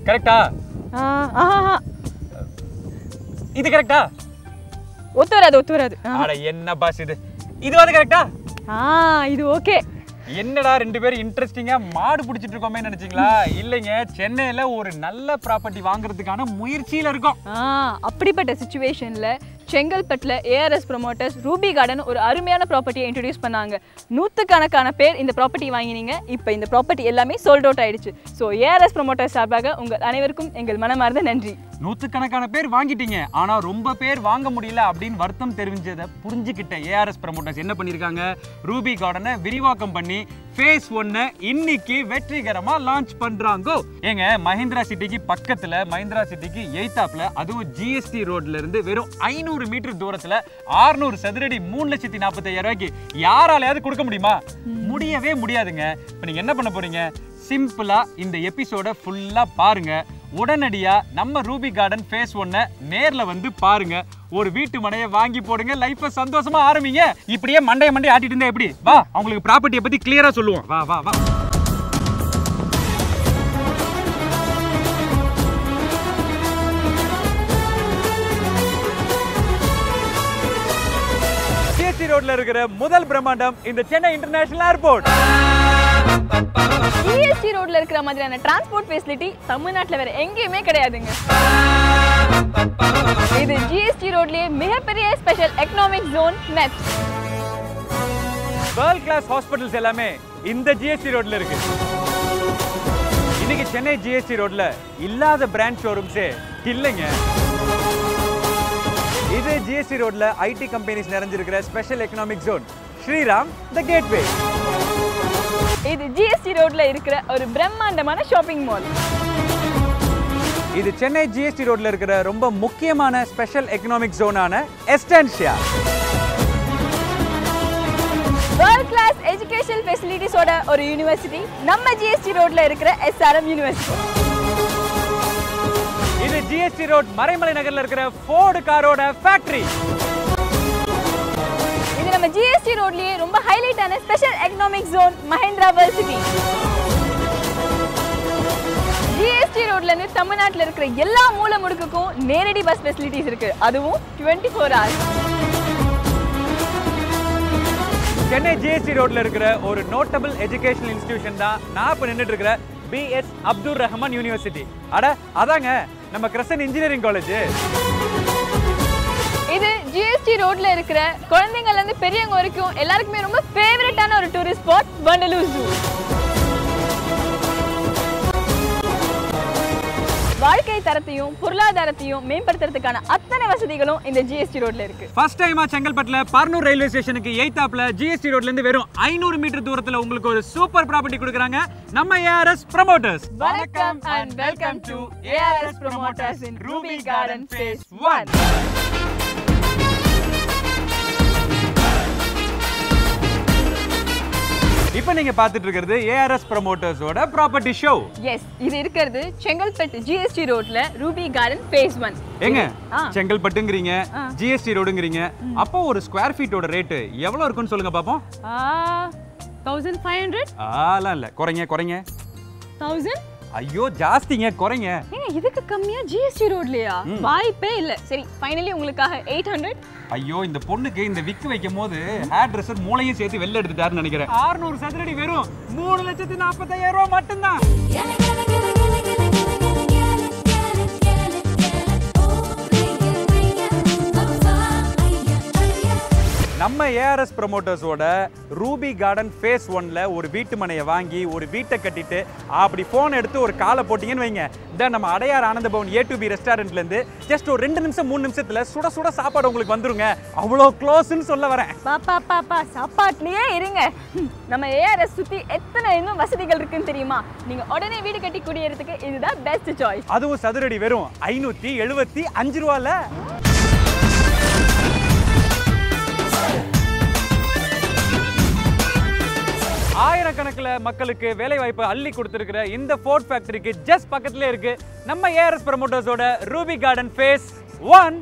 கரெக்டா ஆ, ஆஹா இது கரெக்டா ஒத்து வராது ஒத்து வராது ஆ. அட என்ன பாஸ் இது இதுவாது கரெக்டா ஆ இது ஓகே என்னடா ரெண்டு பேரும் இன்ட்ரெஸ்டிங்கா மாடு பிடிச்சிட்டு இருக்கோமே நினைச்சீங்களா இல்லைங்க சென்னையில ஒரு நல்ல ப்ராப்பர்ட்டி வாங்குறதுக்கான முயற்சியில இருக்கோம் ஆ அப்படிப்பட்ட சுச்சுவேஷனில் செங்கல்பட்டில் ஏஆர்எஸ் ப்ரொமோட்டர்ஸ் ரூபி கார்டன் ஒரு அருமையான ப்ராப்பர்ட்டியை இன்ட்ரடியூஸ் பண்ணாங்க நூற்றுக்கணக்கான பேர் இந்த ப்ராப்பர்ட்டி வாங்கினீங்க இப்போ இந்த ப்ராப்பர்ட்டி எல்லாமே சோல்ட் அவுட் ஆயிடுச்சு ஸோ ஏஆர்எஸ் ப்ரொமோட்டர்ஸ் சார்பாக உங்கள் அனைவருக்கும் எங்கள் மனமார்ந்த நன்றி நூற்றுக்கணக்கான பேர் வாங்கிட்டீங்க ஆனா ரொம்ப பேர் வாங்க முடியல அப்படின்னு வருத்தம் தெரிஞ்சதை புரிஞ்சுக்கிட்ட ஏஆர்எஸ் ப்ரமோட்டர்ஸ் என்ன பண்ணிருக்காங்க ரூபி கார்டனை விரிவாக்கம் பண்ணி ஃபேஸ் ஒன்னை இன்னைக்கு வெற்றிகரமா லான்ச் பண்றாங்க ஏங்க மஹிந்திரா சிட்டிக்கு பக்கத்துல மஹிந்திரா சிட்டிக்கு எய்தாப்ல அதுவும் ஜிஎஸ்டி ரோட்ல இருந்து வெறும் ஐநூறு மீட்டர் தூரத்துல 600 சதுரடி மூணு லட்சத்தி நாற்பத்தாயிரம் ரூபாய்க்கு யாராலையாவது கொடுக்க முடியுமா முடியவே முடியாதுங்க இப்போ நீங்க என்ன பண்ண போறீங்க சிம்பிளா இந்த எபிசோட ஃபுல்லா பாருங்க உடனடியா நம்ம ரூபி கார்டன் ஃபேஸ் ஒன்ன நேர்ல வந்து பாருங்க ஒரு வீட்டு மனையை வாங்கி போடுங்க லைஃப்பை சந்தோஷமா ஆரம்பிங்க இப்படியே மண்டைய மண்டைய ஆட்டிட்டு இருந்தா எப்படி வா அவங்களுக்கு ப்ராப்பர்ட்டியை பத்தி கிளியரா சொல்லுவோம் வா வா வா சிஎஸ்டி ரோட்ல இருக்கிற முதல் பிரம்மாண்டம் இந்த சென்னை இன்டர்நேஷனல் ஏர்போர்ட் ஜிஎஸ்டி ரோட்ல இருக்கிற மாதிரியான டிரான்ஸ்போர்ட் ஃபெசிலிட்டி தமிழ்நாட்டில் வேற எங்கேயுமே கிடையாதுங்க இது ஜிஎஸ்டி ரோட்லயே மிகப்பெரிய special economic zone net world class hospitals எல்லாமே இந்த ஜிஎஸ்டி ரோட்ல இருக்கு இன்னைக்கு சென்னை ஜிஎஸ்டி ரோட்ல இல்லாத பிராண்ட் ஷோரூம்ஸே இல்லைங்க இது ஜிஎஸ்டி ரோட்ல ஐடி கம்பெனிஸ் நிறைஞ்சிருக்கிற special economic zone Sriram the gateway இது ஜிஎஸ்டி ரோட்ல இருக்கிற ஒரு பிரம்மாண்டமான ஷாப்பிங் மால் இது சென்னை ஜிஎஸ்டி ரோட்ல இருக்கிற ரொம்ப முக்கியமான ஸ்பெஷல் எக்கனாமிக் ஜோனான எஸ்டன்ஷியா வேர்ல்ட் கிளாஸ் எஜுகேஷன் ஃபெசிலிட்டிஸோட ஒரு யூனிவர்சிட்டி நம்ம ஜிஎஸ்டி ரோட்ல இருக்கிற எஸ்ஆர்எம் யூனிவர்சிட்டி இது ஜிஎஸ்டி ரோட் மறைமலை நகர்ல இருக்கிற ஃபோர்டு காரோட ஃபேக்டரி இது நம்ம ஜிஎஸ்டி ரோட்லயே ரொம்ப ஹைலைட்டான special economic zone Mahindra world city GST ரோட்ல இருந்து தமிழ்நாட்டுல இருக்கிற எல்லா மூல முடுக்குக்கும் நேரடி பஸ் ஃபெசிலிட்டிஸ் இருக்கு அதுவும் twenty four hours Chennai GST ரோட்ல இருக்கிற ஒரு நோட்டபிள் எஜுகேஷனல் இன்ஸ்டிடியூஷன் தான் நான் இப்போ நின்றுட்டு இருக்கிற பிஎஸ் அப்துல் ரஹ்மான் யூனிவர்சிட்டி அட அதாங்க நம்ம கிரசன் இன்ஜினியரிங் காலேஜ் இது ஜிஎஸ்டி ரோட்ல இருக்கிற குழந்தைங்கள்ல இருந்து பெரியவங்க வரைக்கும் எல்லாருக்குமே ரொம்ப ஃபேவரட்டான ஒரு டூரிஸ்ட் ஸ்பாட் வண்டலூர் ஜூ வாழ்க்கை தரத்தையும் பொருளாதாரத்தையும் மேம்படுத்துறதுக்கான அத்தனை வசதிகளும் இந்த ஜிஎஸ்டி ரோட்ல இருக்கு ஃபர்ஸ்ட் டைமா செங்கல்பட்டுல பர்னூர் ரயில்வே ஸ்டேஷனுக்கு எய்தாப்ல ஜிஎஸ்டி ரோட்ல இருந்து வெறும் ஐநூறு மீட்டர் தூரத்துல உங்களுக்கு ஒரு சூப்பர் ப்ராப்பர்ட்டி கொடுக்குறாங்க நம்ம ஏஆர்எஸ் ப்ரமோட்டர்ஸ் வணக்கம் and welcome to ARS Promoters in Ruby Garden Phase 1. இப்போ நீங்க பார்த்துட்டு இருக்கிறது ஏஆர்எஸ் ப்ரமோட்டர்ஸோட ப்ராப்பர்ட்டி ஷோ எஸ் இது இருக்கிறது செங்கல்பட்டு ஜிஎஸ்டி ரோட்ல ரூபி கார்டன் ஃபேஸ் ஒன் ஏங்க ஆ. செங்கல்பட்டுங்கிறீங்க ஆ. ஜிஎஸ்டி ரோடுங்கிறீங்க அப்போ ஒரு ஸ்கொயர் ஃபீட்டோட ரேட்டு எவ்வளவு இருக்குன்னு சொல்லுங்க பாப்போம் தௌசண்ட் ஃபைவ் ஹண்ட்ரட் ஆலாம் இல்ல குறைங்க குறைங்க தௌசண்ட் ஐயோ ஜாஸ்திங்க குறைங்க ஏங்க இதுக்கு கம்மியா ஜிஎஸ்டி ரோட்லயா வாய்ப்பே இல்ல சரி ஃபைனலி உங்களுக்காக எயிட் ஹண்ட்ரட் ஐயோ இந்த பொண்ணுக்கு இந்த விக்கு வைக்கும் போது ஹேர் ட்ரெஸ்ஸர் மூளையும் சேர்த்து வெளில எடுத்துட்டாருன்னு நினைக்கிறேன் 600 சதுரடி வெறும் மூணு லட்சத்தி நாற்பத்தாயிரம் ரூபாய் மட்டும்தான் Get it, get it, get it, get it, get it, get it, get it, get it, get it, get it. Oh, ring it, ring it, அப்பா, ஐயா, ஐயா. நம்ம ஏஆர்எஸ் ப்ரமோட்டர்ஸோட ரூபி கார்டன் ஃபேஸ் ஒன்ல ஒரு வீட்டு மனையை வாங்கி ஒரு வீட்டை கட்டிட்டு அப்படி ஃபோன் எடுத்து ஒரு காலை போட்டீங்கன்னு வைங்க இந்த நம்ம அடையார் ஆனந்த பவன் ஏ டு பி ரெஸ்டாரண்ட்ல இருந்து ஜஸ்ட் ஒரு ரெண்டு நிமிஷம் மூணு நிமிஷத்துல சுட சுட சாப்பாடு உங்களுக்கு வந்துருங்க அவ்வளோ க்ளோஸ்ன்னு சொல்ல வரேன் பாப்பா பாப்பா சாப்பாட்லயே இருங்க ஹம், நம்ம ஏஆர்எஸ் சுத்தி எத்தனை இன்னும் வசதிகள் இருக்குன்னு தெரியுமா நீங்க உடனே வீடு கட்டி குடியேறதுக்கு இதுதான் பெஸ்ட் சாய்ஸ் அதுவும் சதுரடி வெறும் ஐநூத்தி எழுபத்தி அஞ்சு ரூபால ஆயிரக்கணக்கில் மக்களுக்கு வேலை வாய்ப்பு அள்ளி கொடுத்துருக்கிற இந்த ஃபோர்ட் ஃபேக்டரிக்கு ஜஸ்ட் பக்கத்துல இருக்கு நம்ம ஏஆர்எஸ் ப்ரமோட்டர்ஸோட ரூபி கார்டன் ஃபேஸ் ஒன்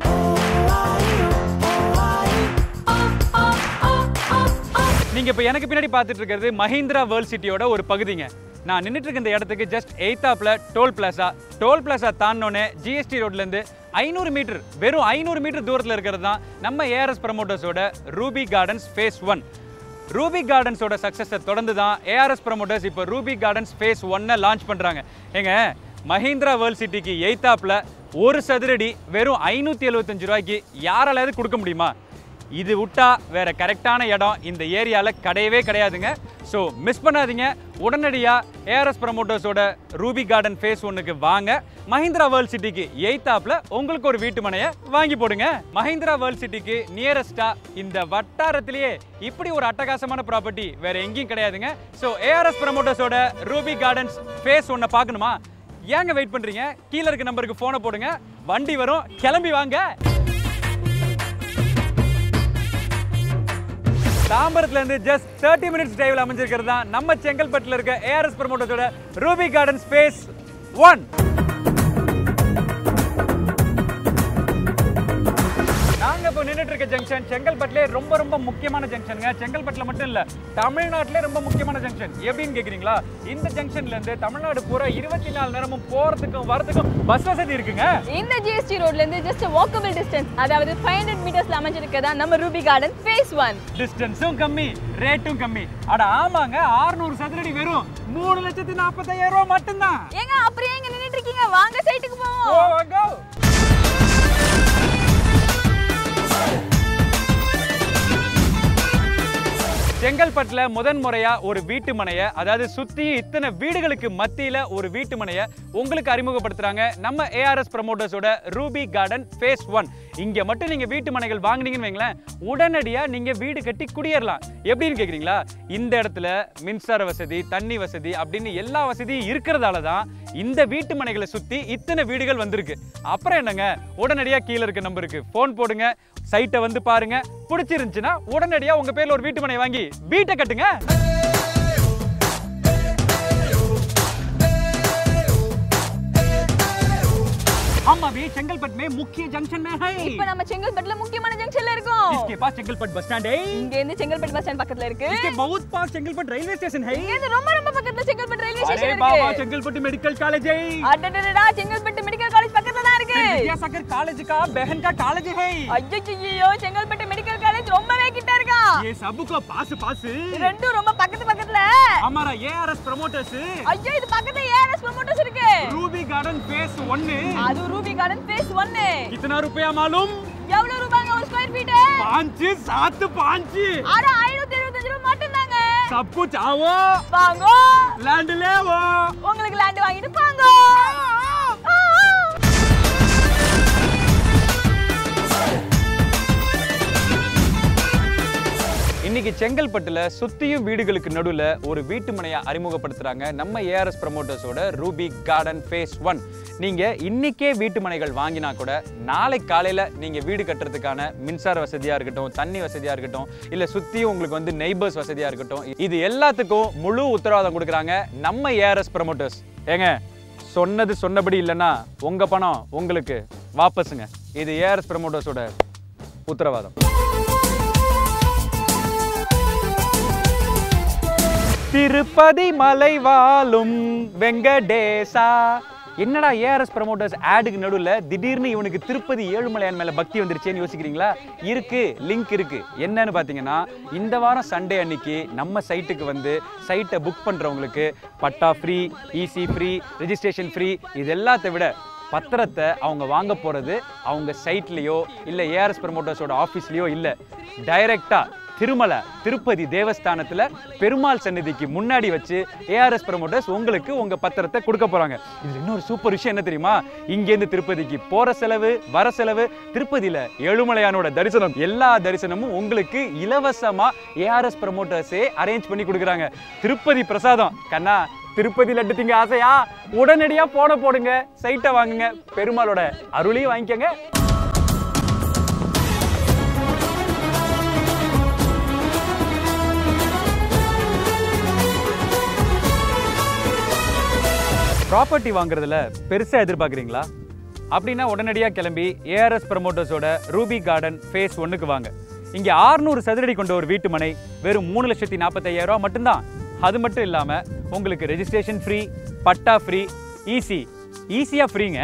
நீங்க இப்ப எனக்கு பின்னாடி பார்த்துட்டு இருக்கிறது மஹிந்திரா வேர்ல்ட் சிட்டியோட ஒரு பகுதிங்க நான் நின்றுட்டு இருக்க இந்த இடத்துக்கு ஜஸ்ட் எய்த்தாப்ல டோல் பிளாசா டோல் பிளாசா தாண்டினோடனே ஜிஎஸ்டி ரோட்லேருந்து ஐநூறு மீட்டர் வெறும் ஐநூறு மீட்டர் தூரத்தில் இருக்கிறது தான் நம்ம ஏஆர்எஸ் ப்ரமோட்டர்ஸோட Ruby gardens phase one Ruby கார்டன்ஸோட சக்ஸஸை தொடர்ந்து தான் ஏஆர்எஸ் ப்ரமோட்டர்ஸ் இப்போ ரூபி கார்டன்ஸ் ஃபேஸ் ஒன்னை லான்ச் பண்ணுறாங்க ஏங்க மஹிந்திரா வேர்ல்ட் சிட்டிக்கு எய்த்தாப்பில் ஒரு சதுரடி வெறும் ஐநூற்றி எழுபத்தஞ்சு ரூபாய்க்கு யாராலாவது கொடுக்க முடியுமா இது விட்டா வேற கரெக்டான இடம் இந்த ஏரியாவில் கிடையவே கிடையாதுங்க ஸோ மிஸ் பண்ணாதீங்க உடனடியாக ஏஆர்எஸ் ப்ரமோட்டர்ஸோட ரூபி கார்டன் ஃபேஸ் ஒன்றுக்கு வாங்க மஹிந்திரா வேர்ல்ட் சிட்டிக்கு எய்த்தாப்பில் உங்களுக்கு ஒரு வீட்டு மனையை வாங்கி போடுங்க மஹிந்திரா வேர்ல்ட் சிட்டிக்கு நியரஸ்டா இந்த வட்டாரத்திலேயே இப்படி ஒரு அட்டகாசமான ப்ராப்பர்ட்டி வேற எங்கேயும் கிடையாதுங்க ஸோ ஏஆர்எஸ் ப்ரமோட்டர்ஸோட ரூபி கார்டன்ஸ் ஃபேஸ் ஒன்றை பார்க்கணுமா ஏங்க வெயிட் பண்றீங்க கீழே இருக்க நம்பருக்கு ஃபோனை போடுங்க வண்டி வரும் கிளம்பி வாங்க தாம்பரத்துல இருந்து ஜஸ்ட் தேர்ட்டி மினிட்ஸ் டிரைவில் அமைஞ்சிருக்கிறது தான் நம்ம செங்கல்பட்டுல இருக்க ஏஆர்எஸ் ப்ரமோட்டர்ஸோட ரூபி கார்டன் ஸ்பேஸ் ஒன் நாங்க இப்போ நின்றுட்டு இருக்க ஜங்ஷன் செங்கல்பட்டுலே ரொம்ப ரொம்ப முக்கியமான ஜங்ஷனுங்க செங்கல்பட்டுல மட்டும் இல்ல தமிழ்நாட்டிலே ரொம்ப முக்கியமான ஜங்ஷன் எப்படின்னு கேக்குறீங்களா இந்த ஜங்ஷன்ல இருந்து தமிழ்நாடு பூரா இருபத்தி நாலு நேரமும் போறதுக்கும் வரதுக்கும் பஸ் வசதி இருக்குங்க இந்த ஜிஎஸ்டி ரோட்ல இருந்து ஜஸ்ட் வாக்கபிள் டிஸ்டன்ஸ் அதாவது ஃபைவ் ஹண்ட்ரட் மீட்டர்ஸ்ல அமைஞ்சிருக்கதா நம்ம ரூபி கார்டன் ஃபேஸ் ஒன் டிஸ்டன்ஸும் கம்மி ரேட்டும் கம்மி அட ஆமாங்க 600 சதுரடி வெறும் மூணு லட்சத்தி நாற்பத்தாயிரம் ரூபாய் மட்டும்தான் ஏங்க அப்படியே இங்க நின்னுட்டு இருக்கீங்க வாங்க சைட்டுக்கு Go, போவோம் go. செங்கல்பட்டுல முதன் முறையா ஒரு வீட்டு மனையை அதாவது சுத்தி இத்தனை வீடுகளுக்கு மத்தியில ஒரு வீட்டு மனையை உங்களுக்கு அறிமுகப்படுத்துறாங்க நம்ம ஏஆர்எஸ் ப்ரமோட்டர்ஸோட ரூபி கார்டன் ஃபேஸ் ஒன் இங்க மட்டும் நீங்க வீட்டு மனைகள் வாங்குனீங்கன்னு வைங்களேன் உடனடியா நீங்க வீடு கட்டி குடியேறலாம் எப்படின்னு கேக்குறீங்களா இந்த இடத்துல மின்சார வசதி தண்ணி வசதி அப்படின்னு எல்லா வசதியும் இருக்கிறதால தான் இந்த வீட்டு மனைகளை சுத்தி இத்தனை வீடுகள் வந்திருக்கு அப்புறம் என்னங்க உடனடியா கீழே இருக்க நம்பருக்கு ஃபோன் போடுங்க சைட்டை வந்து பாருங்க பிடிச்சிருந்துச்சுன்னா உடனடியா உங்க பேர்ல ஒரு வீட்டு மனை வாங்கி வீட்டை கட்டுங்க ஆமா भी செங்கல்பட் में मुख्य जंक्शन में है இப்போ நம்ம செங்கல்பட்டுல முக்கியமான ஜங்ஷன்ல இருக்கோம் इसके पास செங்கல்பட் பஸ் ஸ்டாண்ட் है இங்க இருந்து செங்கல்பட்டு பஸ் ஸ்டாண்ட் பக்கத்துல இருக்கு इसके बहुत पास செங்கல்பட் ரயில்வே ஸ்டேஷன் है இங்க இருந்து ரொம்ப ரொம்ப பக்கத்துல செங்கல்பட்டு ரயில்வே अरे ஸ்டேஷன் बाबा இருக்கு செங்கல்பட்டு மெடிக்கல் காலேஜ் है அடடடடா செங்கல்பட்டு மெடிக்கல் காலேஜ் பக்கத்துல தான் இருக்கு फिर विद्यासागर कॉलेज का बहन का कॉलेज है ஐயோ செங்கல்பட்டு மெடிக்கல் காலேஜ் ரொம்பவே கிட்ட இருக்கா ये सबको पास पास ரெண்டும் ரொம்ப பக்கத்து பக்கத்துல हमारा एआरएस प्रमोटर्स ஐயோ இது பக்கத்துல ஏஆர்எஸ் ப்ரமோட்டர்ஸ் இருக்கு रूबी गार्डन फेस 1 அது ரூபி கார்டன் ஃபேஸ் 1 कितना रुपया मालूम எவ்வளவு ரூபாங்க ஒரு ஸ்கொயர் ஃபீட் पाँच सात पाँच அட 575 ரூபாய் மட்டும் தாங்க सब कुछ आओ வாங்க लैंड ले वो உங்களுக்கு லேண்ட் வாங்கிட்டு போங்க இன்னைக்கு செங்கல்பட்டுல சுத்தியும் வீடுகளுக்கு நடுவுல ஒரு வீட்டு மனையை அறிமுகப்படுத்துறாங்க நம்ம ஏஆர்எஸ் ப்ரமோட்டர்ஸோட ரூபி கார்டன் ஃபேஸ் ஒன் நீங்க இன்னைக்கே வீட்டு மனைகள் வாங்கினா கூட நாளை காலையில நீங்க வீடு கட்டுறதுக்கான மின்சார வசதியா இருக்கட்டும் தண்ணி வசதியா இருக்கட்டும் இல்ல சுத்தியும் உங்களுக்கு வந்து நெய்பர்ஸ் வசதியா இருக்கட்டும் இது எல்லாத்துக்கும் முழு உத்தரவாதம் கொடுக்குறாங்க நம்ம ஏஆர்எஸ் ப்ரமோட்டர்ஸ் ஏங்க சொன்னது சொன்னபடி இல்லைன்னா உங்க பணம் உங்களுக்கு வாபஸுங்க இது ஏஆர்எஸ் ப்ரமோட்டர்ஸோட உத்தரவாதம் திருப்பதி மலை வாழும் வெங்கடேசா என்னடா ஏஆர்எஸ் ப்ரமோட்டர்ஸ் ஆடுக்கு நடுவில் திடீர்னு இவனுக்கு திருப்பதி ஏழுமலையான் மேலே பக்தி வந்துருச்சேன்னு யோசிக்கிறீங்களா இருக்கு லிங்க் இருக்கு என்னன்னு பார்த்தீங்கன்னா இந்த வாரம் சண்டே அன்னைக்கு நம்ம சைட்டுக்கு வந்து சைட்டை புக் பண்ணுறவங்களுக்கு patta free easy free registration free இது எல்லாத்தை விட பத்திரத்தை அவங்க வாங்க போகிறது அவங்க சைட்லேயோ இல்லை ஏஆர்எஸ் ப்ரமோட்டர்ஸோட ஆஃபீஸ்லேயோ இல்லை டைரெக்டாக திருமலை திருப்பதி தேவஸ்தானத்துல பெருமாள் சந்நிதிக்கு முன்னாடி வச்சு ஏஆர்எஸ் ப்ரமோட்டர்ஸ் உங்களுக்கு உங்க பத்திரத்தை கொடுக்க போறாங்க இதுல இன்னொரு சூப்பர் விஷயம் என்ன தெரியுமா இங்கேருந்து திருப்பதிக்கு போற செலவு வர செலவு திருப்பதியில ஏழுமலையானோட தரிசனம் எல்லா தரிசனமும் உங்களுக்கு இலவசமா ஏஆர்எஸ் ப்ரமோட்டர்ஸே அரேஞ்ச் பண்ணி கொடுக்குறாங்க திருப்பதி பிரசாதம் கண்ணா திருப்பதி லட்டு திங்க ஆசையா உடனடியா போன போடுங்க சைட்டை வாங்குங்க பெருமாளோட அருளையும் வாங்கிக்கோங்க ப்ராப்பர்ட்டி வாங்குறதுல பெருசா எதிர்பார்க்குறீங்களா அப்படின்னா உடனடியாக கிளம்பி ஏஆர்எஸ் ப்ரமோட்டர்ஸோட ரூபி கார்டன் ஃபேஸ் ஒன்றுக்கு வாங்க இங்கே 600 சதுரடி கொண்ட ஒரு வீட்டு மனை வெறும் மூணு லட்சத்தி நாற்பத்தையாயிரம் ரூபா மட்டும்தான் அது மட்டும் இல்லாமல் உங்களுக்கு registration free patta free easy ஈஸியாக ஃப்ரீங்க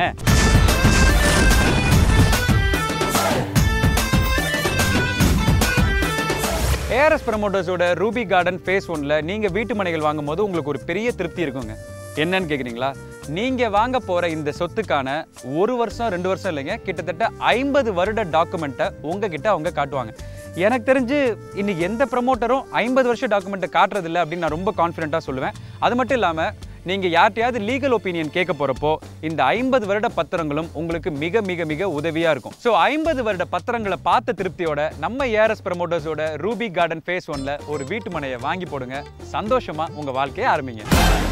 ஏஆர்எஸ் ப்ரமோட்டர்ஸோட ரூபி கார்டன் ஃபேஸ் ஒன்ல நீங்க வீட்டு மனைகள் வாங்கும் போது உங்களுக்கு ஒரு பெரிய திருப்தி இருக்குங்க என்னன்னு கேக்குறீங்களா நீங்க வாங்க போற இந்த சொத்துக்கான ஒரு வருஷம் ரெண்டு வருஷம் இல்லைங்க கிட்டத்தட்ட ஐம்பது வருட டாக்குமெண்ட்டை உங்ககிட்ட அவங்க காட்டுவாங்க எனக்கு தெரிஞ்சு இன்னைக்கு எந்த ப்ரமோட்டரும் ஐம்பது வருஷம் டாக்குமெண்ட்டை காட்டுறதில்ல அப்படின்னு நான் ரொம்ப கான்ஃபிடென்ட்டாக சொல்லுவேன் அது மட்டும் இல்லாமல் நீங்கள் யார்ட்டையாவது லீகல் ஒப்பீனியன் கேட்க போகிறப்போ இந்த ஐம்பது வருட பத்திரங்களும் உங்களுக்கு மிக மிக மிக உதவியாக இருக்கும் ஸோ ஐம்பது வருட பத்திரங்களை பார்த்த திருப்தியோட நம்ம ஏஆர்எஸ் ப்ரமோட்டர்ஸோட ரூபி கார்டன் ஃபேஸ் ஒன்ல ஒரு வீட்டு மனையை வாங்கி போடுங்க சந்தோஷமா உங்கள் வாழ்க்கையை ஆரம்பிங்க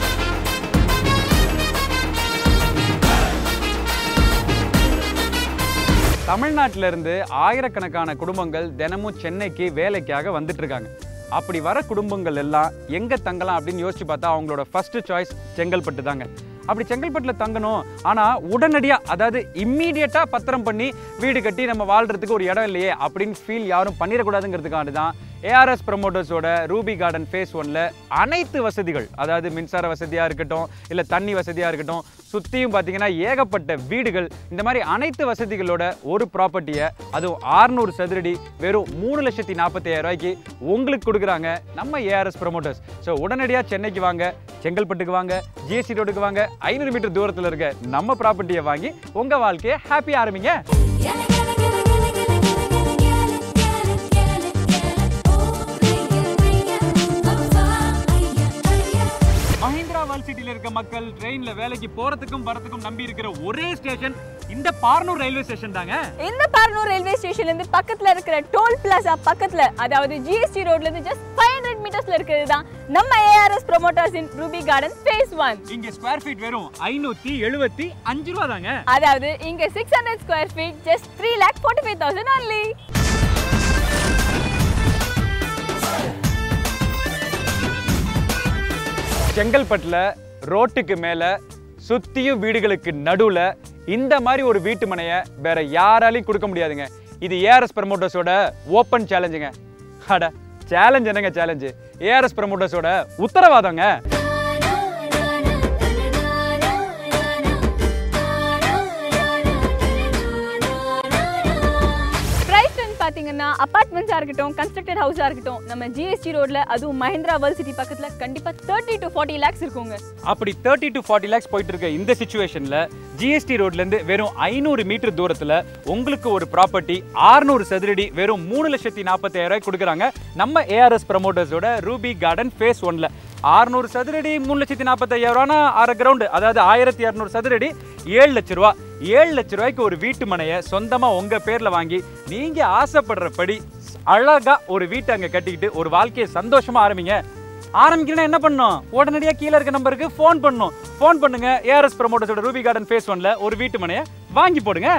தமிழ்நாட்டில இருந்து ஆயிரக்கணக்கான குடும்பங்கள் தினமும் சென்னைக்கு வேலைக்காக வந்துட்டு இருக்காங்க அப்படி வர குடும்பங்கள் எல்லாம் எங்க தங்கலாம் அப்படின்னு யோசிச்சு பார்த்தா அவங்களோட ஃபர்ஸ்ட் சாய்ஸ் செங்கல்பட்டு தாங்க அப்படி செங்கல்பட்டில் தங்கணும் ஆனால் உடனடியாக அதாவது இம்மீடியட்டாக பத்திரம் பண்ணி வீடு கட்டி நம்ம வாழ்றதுக்கு ஒரு இடம் இல்லையே அப்படின்னு ஃபீல் யாரும் பண்ணிடக்கூடாதுங்கிறதுக்காக தான் ஏஆர்எஸ் ப்ரமோட்டர்ஸோட ரூபி கார்டன் ஃபேஸ் ஒன்ல அனைத்து வசதிகள் அதாவது மின்சார வசதியாக இருக்கட்டும் இல்லை தண்ணி வசதியாக இருக்கட்டும் சுற்றியும் பார்த்தீங்கன்னா ஏகப்பட்ட வீடுகள் இந்த மாதிரி அனைத்து வசதிகளோட ஒரு ப்ராப்பர்ட்டியை அதுவும் 600 சதுரடி வெறும் மூணு லட்சத்தி நாற்பத்தாயிரம் ரூபாய்க்கு உங்களுக்கு கொடுக்குறாங்க நம்ம ஏஆர்எஸ் ப்ரமோட்டர்ஸ் ஸோ உடனடியாக சென்னைக்கு வாங்க செங்கல்பட்டுக்கு வாங்க ஜிஎஸ்டி ரோடுக்கு வாங்க ஐநூறு மீட்டர் தூரத்தில் இருக்க நம்ம ப்ராப்பர்ட்டியை வாங்கி உங்கள் வாழ்க்கையை ஹாப்பி ஆரம்பிங்க Gala gala gala gala gala gala gala gala gala gala oh ria ria appa ayya ayya Mahindra world சிட்டில இருக்க மக்கள் ட்ரெயின்ல வேலைக்கு போறதுக்கும் வரதுக்கும் நம்பி இருக்கிற ஒரே ஸ்டேஷன் இந்த பார்னூர் ரயில்வே ஸ்டேஷன் தாங்க இந்த பர்னூர் ரயில்வே ஸ்டேஷன்ல இருந்து பக்கத்துல இருக்கிற டோல் பிளாசா பக்கத்துல அதாவது ஜிஎஸ்டி ரோட்ல இருந்து ஜஸ்ட் ஃபைவ் ஹண்ட்ரட் மீட்டர்ஸ்ல இருக்கிறது தான் நம்ம ARS promoters in Ruby garden phase one இங்க ஸ்கொயர் ஃபீட் வெறும் ஐநூத்தி எழுபத்தி அஞ்சு ரூபா தாங்க அதாவது இங்க six hundred square feet just three lakh forty five thousand only செங்கல்பட்டுல ரோட்டுக்கு மேல சுத்தியும் வீடுகளுக்கு நடுவுல இந்த மாதிரி ஒரு வீட்டு மனையை வேற யாராலையும் கொடுக்க முடியாதுங்க இது ஏஆர்எஸ் ப்ரமோட்டர்ஸோட ஓப்பன் சேலஞ்சுங்க அட சேலஞ்ச் என்னங்க சேலஞ்சு ஏஆர்எஸ் ப்ரமோட்டர்ஸோட உத்தரவாதங்க பிரைஸ் ரேஞ்ச் பாத்தீங்கன்னா அபார்ட்மெண்ட்ஸா இருக்கட்டும் கன்ஸ்ட்ரக்டட் ஹவுஸா இருக்கட்டும் நம்ம ஜிஎஸ்டி ரோட்ல அதுவும் மஹிந்திரா வேர்ல்ட் சிட்டி பக்கத்துல கண்டிப்பா தேர்ட்டி டு ஃபார்ட்டி லேக்ஸ் இருக்குங்க அப்படி தேர்ட்டி டு ஃபார்ட்டி லேக்ஸ் போயிட்டு இருக்க இந்த சுச்சுவேஷன்ல ஜிஎஸ்டி ரோட்லேருந்து வெறும் ஐநூறு மீட்டர் தூரத்தில் உங்களுக்கு ஒரு ப்ராப்பர்ட்டி 600 சதுரடி வெறும் மூணு லட்சத்தி நாற்பத்தாயிரம் ரூபாய் கொடுக்குறாங்க நம்ம ஏஆர்எஸ் ப்ரமோட்டர்ஸோட ரூபி கார்டன் ஃபேஸ் ஒன்ல 600 சதுரடி மூணு லட்சத்தி நாற்பத்தாயிரம் ரூபானா அரை கிரவுண்டு அதாவது ஆயிரத்தி இரநூறு சதுரடி ஏழு லட்ச ரூபா ஏழு லட்ச ரூபாய்க்கு ஒரு வீட்டு மனையை சொந்தமாக உங்கள் பேரில் வாங்கி நீங்கள் ஆசைப்படுறபடி அழகா ஒரு வீட்டை அங்கே கட்டிக்கிட்டு ஒரு வாழ்க்கையை சந்தோஷமா ஆரம்பிங்க ஆரம்பிக்கணும்னா என்ன பண்ணணும் உடனடியாக கீழே இருக்க நம்பருக்கு ஃபோன் பண்ணணும் ஃபோன் பண்ணுங்க ஏஆர்எஸ் ப்ரமோட்டர்ஸோட ரூபி கார்டன் ஃபேஸ் ஒன்ல ஒரு வீட்டு மனையை வாங்கி போடுங்க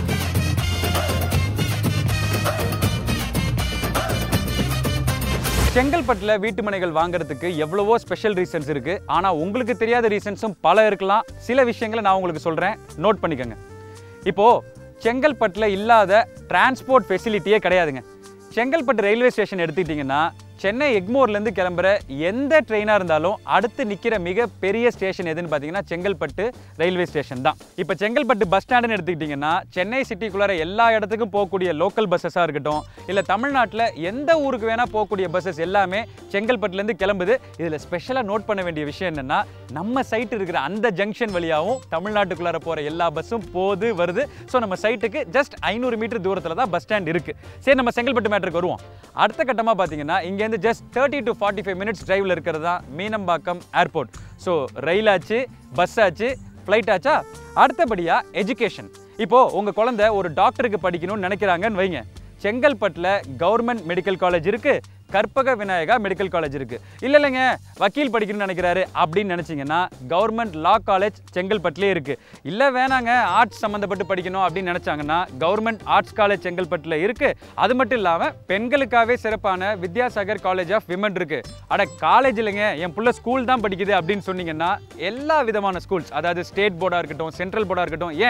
செங்கல்பட்டில் வீட்டு மனைகள் வாங்குறதுக்கு எவ்வளவோ ஸ்பெஷல் ரீசன்ஸ் இருக்கு ஆனால் உங்களுக்கு தெரியாத ரீசன்ஸும் பல இருக்கலாம் சில விஷயங்களை நான் உங்களுக்கு சொல்கிறேன் நோட் பண்ணிக்கோங்க இப்போ செங்கல்பட்டில் இல்லாத டிரான்ஸ்போர்ட் ஃபெசிலிட்டியே கிடையாதுங்க செங்கல்பட்டு ரயில்வே ஸ்டேஷன் எடுத்துக்கிட்டிங்கன்னா சென்னை எக்மோர்லேருந்து கிளம்புற எந்த ட்ரெயினாக இருந்தாலும் அடுத்து நிற்கிற மிக பெரிய ஸ்டேஷன் எதுன்னு பார்த்தீங்கன்னா செங்கல்பட்டு ரயில்வே ஸ்டேஷன் தான் இப்போ செங்கல்பட்டு பஸ் ஸ்டாண்டுன்னு எடுத்துக்கிட்டிங்கன்னா சென்னை சிட்டிக்குள்ளார எல்லா இடத்துக்கும் போகக்கூடிய லோக்கல் பஸ்ஸஸாக இருக்கட்டும் இல்லை தமிழ்நாட்டில் எந்த ஊருக்கு வேணால் போகக்கூடிய பஸ்ஸஸ் எல்லாமே செங்கல்பட்டுலேருந்து கிளம்புது இதில் ஸ்பெஷலாக நோட் பண்ண வேண்டிய விஷயம் என்னென்னா நம்ம சைட்டு இருக்கிற அந்த ஜங்ஷன் வழியாகவும் தமிழ்நாட்டுக்குள்ளார போகிற எல்லா பஸ்ஸும் போகுது வருது ஸோ நம்ம சைட்டுக்கு ஜஸ்ட் ஐநூறு மீட்டர் தூரத்தில் தான் பஸ் ஸ்டாண்ட் இருக்குது சரி நம்ம செங்கல்பட்டு மேட்டருக்கு வருவோம் அடுத்த கட்டமாக பார்த்தீங்கன்னா இங்கேருந்து just thirty to forty five minutes டிரைவில் இருக்கிறது தான் மீனம்பாக்கம் ஏர்போர்ட் ஸோ ரயில் ஆச்சு பஸ் ஆச்சு ஃப்ளைட் ஆச்சா அடுத்தபடியாக எஜுகேஷன் இப்போது உங்கள் குழந்தை ஒரு டாக்டருக்கு படிக்கணும்னு நினைக்கிறாங்கன்னு வைங்க செங்கல்பட்டில் கவர்மெண்ட் மெடிக்கல் காலேஜ் இருக்குது கற்பக விநாயகா மெடிக்கல் காலேஜ் இருக்கு இல்ல இல்லைங்க வக்கீல் படிக்கணும்னு நினைக்கிறாரு அப்படின்னு நினைச்சீங்கன்னா கவர்மெண்ட் லா காலேஜ் செங்கல்பட்டுலேயே இருக்கு இல்ல வேணாங்க ஆர்ட்ஸ் சம்மந்தப்பட்டு படிக்கணும் அப்படின்னு நினைச்சாங்கன்னா கவர்மெண்ட் ஆர்ட்ஸ் காலேஜ் செங்கல்பட்டுல இருக்கு அது மட்டும் இல்லாம பெண்களுக்காகவே சிறப்பான வித்யாசாகர் காலேஜ் ஆஃப் விமன் இருக்கு அட காலேஜ் இல்லைங்க என் புள்ள ஸ்கூல் தான் படிக்குது அப்படின்னு சொன்னீங்கன்னா எல்லா விதமான ஸ்கூல்ஸ் அதாவது ஸ்டேட் போர்டா இருக்கட்டும் சென்ட்ரல் போர்டா இருக்கட்டும் ஏன்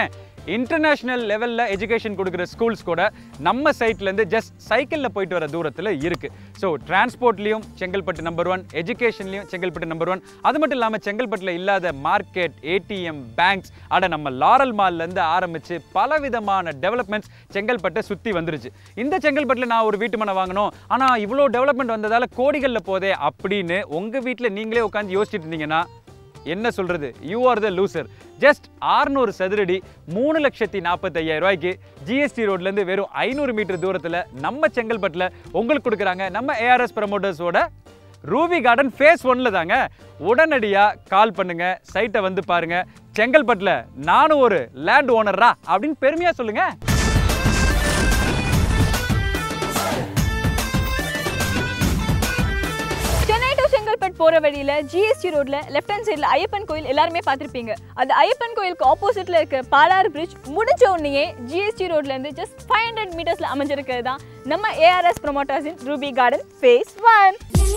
இன்டர்நேஷ்னல் லெவலில் எஜுகேஷன் கொடுக்குற ஸ்கூல்ஸ் கூட நம்ம சைட்லேருந்து ஜஸ்ட் சைக்கிளில் போயிட்டு வர தூரத்தில் இருக்குது ஸோ டிரான்ஸ்போர்ட்லேயும் செங்கல்பட்டு நம்பர் ஒன் எஜுகேஷன்லேயும் செங்கல்பட்டு நம்பர் ஒன் அது மட்டும் இல்லாமல் செங்கல்பட்டில் இல்லாத மார்க்கெட் ஏடிஎம் பேங்க்ஸ் அட நம்ம லாரல் மால்லேருந்து ஆரம்பித்து பலவிதமான டெவலப்மெண்ட்ஸ் செங்கல்பட்டை சுற்றி வந்துருச்சு இந்த செங்கல்பட்டில் நான் ஒரு வீட்டு மனை வாங்கணும் ஆனால் இவ்வளோ டெவலப்மெண்ட் வந்ததால் கோடிகளில் போதே அப்படின்னு உங்கள் வீட்டில் நீங்களே உட்காந்து யோசிச்சுட்டு இருந்தீங்கன்னா என்ன சொல்றது you are the loser just 600 சதுரடி மூணு லட்சத்தி நாற்பத்தையாயிரம் ரூபாய்க்கு ஜிஎஸ்டி ரோட்லேருந்து வெறும் ஐநூறு மீட்டர் தூரத்தில் நம்ம செங்கல்பட்டில் உங்களுக்கு கொடுக்குறாங்க நம்ம ஏஆர்எஸ் ப்ரமோட்டர்ஸோட ரூபி கார்டன் ஃபேஸ் ஒன்ல தாங்க உடனடியாக கால் பண்ணுங்க சைட்டை வந்து பாருங்க செங்கல்பட்டில் நானும் ஒரு லேண்ட் ஓனரா அப்படின்னு பெருமையாக சொல்லுங்க சென்னை டு செங்கல்பட் போற வழியில ஜிஎஸ்டி ரோட்ல லெஃப்ட் ஹேண்ட் சைடுல ஐயப்பன் கோயில் எல்லாருமே பார்த்திருப்பீங்க அந்த ஐயப்பன் கோயிலுக்கு ஆப்போசிட்ல இருக்க பாலாறு பிரிட்ஜ் முடிஞ்ச உடனே ஜிஎஸ்டி ரோட்ல இருந்து ஜஸ்ட் ஃபைவ் ஹண்ட்ரட் மீட்டர்ஸ்ல அமைஞ்சிருக்கிறது தான் நம்ம ஏஆர்எஸ் ப்ரொமோட்டர்ஸின் Ruby garden phase one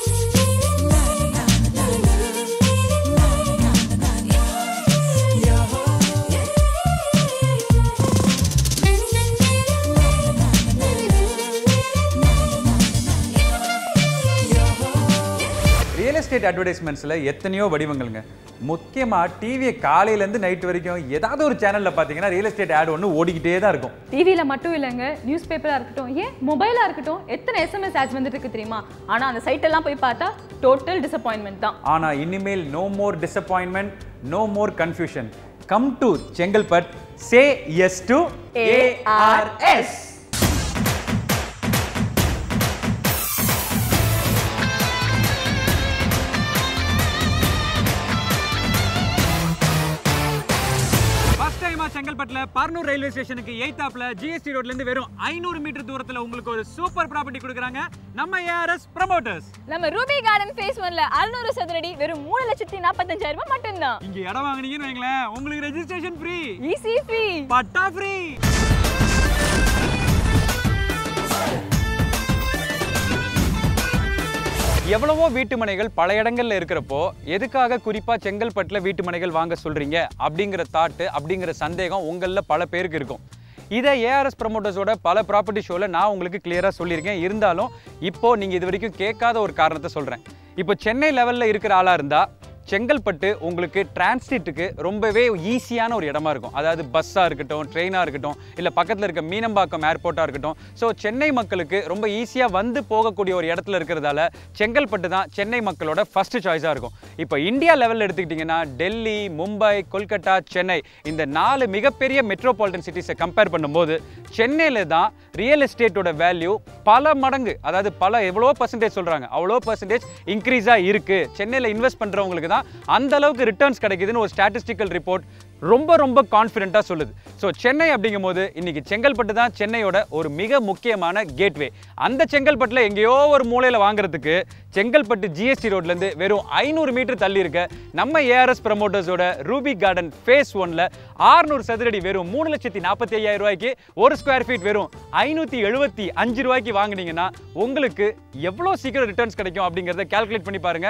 real estate அட்வர்டைஸ்மெண்ட்ஸில் எத்தனையோ வடிவங்கள்ங்க முக்கியமாக டிவியை காலையிலேருந்து நைட் வரைக்கும் ஏதாவது ஒரு சேனலில் பார்த்தீங்கன்னா ரியல் எஸ்டேட் ஆட் ஒன்று ஓடிக்கிட்டே தான் இருக்கும் டிவியில மட்டும் இல்லைங்க நியூஸ் பேப்பரா இருக்கட்டும் ஏன் மொபைலா இருக்கட்டும் எத்தனை எஸ்எம்எஸ் ஆட்ஸ் வந்துட்டு இருக்கு தெரியுமா ஆனா அந்த சைட் எல்லாம் போய் பார்த்தா டோட்டல் டிசப்பாயின்மெண்ட் தான் ஆனால் இனிமேல் no more disappointment no more confusion come to Chengalpattu say yes to ARS first டைமா செங்கல்பட்டுல பர்னூர் ரயில்வே ஸ்டேஷனுக்கு எய்தாப்ல ஜிஎஸ்டி ரோட்ல இருந்து வெறும் ஐநூறு மீட்டர் தூரத்துல உங்களுக்கு ஒரு சூப்பர் ப்ராப்பர்ட்டி கொடுக்குறாங்க நம்ம ஏஆர்எஸ் ப்ரமோட்டர்ஸ் நம்ம ரூபி கார்டன் ஃபேஸ் ஒன்ல அறுநூறு சதுரடி வெறும் மூணு லட்சத்தி நாற்பத்தஞ்சாயிரம் ரூபாய் மட்டும்தான் இங்க இடம் வாங்குனீங்கன்னு வைங்களேன் உங்களுக்கு registration free easy free patta free எவ்வளவோ வீட்டு மனைகள் பல இடங்கள்ல இருக்கிறப்போ எதுக்காக குறிப்பா செங்கல்பட்டுல வீட்டு மனைகள் வாங்க சொல்றீங்க அப்படிங்கிற தாட்டு அப்படிங்கிற சந்தேகம் உங்கள பல பேருக்கு இருக்கும் இதை ஏஆர்எஸ் ப்ரமோட்டர்ஸோட பல ப்ராப்பர்ட்டி ஷோவில் நான் உங்களுக்கு கிளியராக சொல்லியிருக்கேன் இருந்தாலும் இப்போ நீங்கள் இது வரைக்கும் கேட்காத ஒரு காரணத்தை சொல்கிறேன் இப்போ சென்னை லெவலில் இருக்கிற ஆளாக இருந்தால் செங்கல்பட்டு உங்களுக்கு டிரான்ஸ்டிட்டுக்கு ரொம்பவே ஈஸியான ஒரு இடமா இருக்கும் அதாவது பஸ்ஸாக இருக்கட்டும் ட்ரெயினாக இருக்கட்டும் இல்லை பக்கத்தில் இருக்க மீனம்பாக்கம் ஏர்போர்ட்டாக இருக்கட்டும் ஸோ சென்னை மக்களுக்கு ரொம்ப ஈஸியாக வந்து போகக்கூடிய ஒரு இடத்துல இருக்கிறதால செங்கல்பட்டு தான் சென்னை மக்களோட ஃபர்ஸ்ட் சாய்ஸாக இருக்கும் இப்போ இந்தியா லெவலில் எடுத்துக்கிட்டிங்கன்னா டெல்லி மும்பை கொல்கட்டா சென்னை இந்த நாலு மிகப்பெரிய மெட்ரோபாலிட்டன் சிட்டிஸை கம்பேர் பண்ணும்போது சென்னையில் தான் ரியல் எஸ்டேட்டோட வேல்யூ பல மடங்கு அதாவது பல எவ்வளோ பர்சன்டேஜ் சொல்கிறாங்க அவ்வளோ பர்சன்டேஜ் இன்க்ரீஸாக இருக்குது சென்னையில் இன்வெஸ்ட் பண்ணுறவங்களுக்கு தான் அந்த அளவுக்கு ரிட்டர்ன்ஸ் கிடைக்குதுன்னு ஒரு ஸ்டாட்டிஸ்டிக்கல் ரிப்போர்ட் ரொம்ப ரொம்ப கான்ஃபிடென்ட்டாக சொல்லுது ஸோ சென்னை அப்படிங்கும்போது இன்னைக்கு செங்கல்பட்டு தான் சென்னையோட ஒரு மிக முக்கியமான கேட்வே அந்த செங்கல்பட்டில் எங்கேயோ ஒரு மூலையில் வாங்குறதுக்கு செங்கல்பட்டு ஜிஎஸ்டி ரோட்லேருந்து வெறும் ஐநூறு மீட்டர் தள்ளி இருக்க நம்ம ஏஆர்எஸ் ப்ரமோட்டர்ஸோட ரூபி கார்டன் ஃபேஸ் ஒன்ல 600 சதுரடி வெறும் மூணு லட்சத்தி நாற்பத்தி ஐயாயிரம் ரூபாய்க்கு ஒரு ஸ்கொயர் ஃபீட் வெறும் ஐநூற்றி எழுபத்தி அஞ்சு ரூபாய்க்கு வாங்குனீங்கன்னா உங்களுக்கு எவ்வளோ சீக்கிரம் ரிட்டர்ன்ஸ் கிடைக்கும் அப்படிங்கிறத கால்குலேட் பண்ணி பாருங்க